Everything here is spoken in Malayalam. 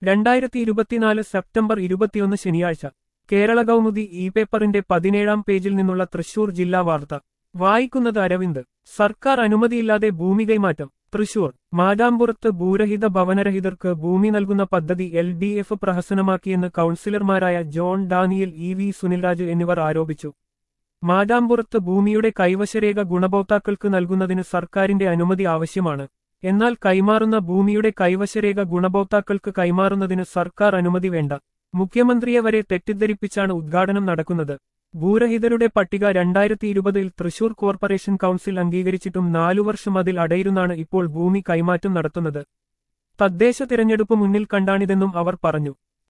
രണ്ടായിരത്തി ഇരുപത്തിനാല് സെപ്റ്റംബർ ഇരുപത്തിയൊന്ന് ശനിയാഴ്ച കേരള കൗമുദി ഇ പേപ്പറിന്റെ പതിനേഴാം പേജിൽ നിന്നുള്ള തൃശൂർ ജില്ലാ വാർത്ത വായിക്കുന്നത് അരവിന്ദ് സർക്കാർ അനുമതിയില്ലാതെ ഭൂമി കൈമാറ്റം തൃശൂർ മാതാമ്പുറത്ത് ഭൂരഹിത ഭവനരഹിതർക്ക് ഭൂമി നൽകുന്ന പദ്ധതി എൽ ഡി എഫ് പ്രഹസനമാക്കിയെന്ന് കൌൺസിലർമാരായ ജോൺ ഡാനിയൽ ഇ വി സുനിൽരാജ് എന്നിവർ ആരോപിച്ചു മാതാമ്പുറത്ത് ഭൂമിയുടെ കൈവശരേഖ ഗുണഭോക്താക്കൾക്ക് നൽകുന്നതിന് സർക്കാരിന്റെ അനുമതി ആവശ്യമാണ് എന്നാൽ കൈമാറുന്ന ഭൂമിയുടെ കൈവശരേഖ ഗുണഭോക്താക്കൾക്ക് കൈമാറുന്നതിന് സർക്കാർ അനുമതി വേണ്ട മുഖ്യമന്ത്രിയെ വരെ തെറ്റിദ്ധരിപ്പിച്ചാണ് ഉദ്ഘാടനം നടക്കുന്നത് ഭൂരഹിതരുടെ പട്ടിക രണ്ടായിരത്തി ഇരുപതിൽ തൃശൂർ കോർപ്പറേഷൻ കൗൺസിൽ അംഗീകരിച്ചിട്ടും നാലു വർഷം അതിൽ അടയിരുന്നാണ് ഇപ്പോൾ ഭൂമി കൈമാറ്റം നടത്തുന്നത് തദ്ദേശ തിരഞ്ഞെടുപ്പ് മുന്നിൽ കണ്ടാണിതെന്നും അവർ പറഞ്ഞു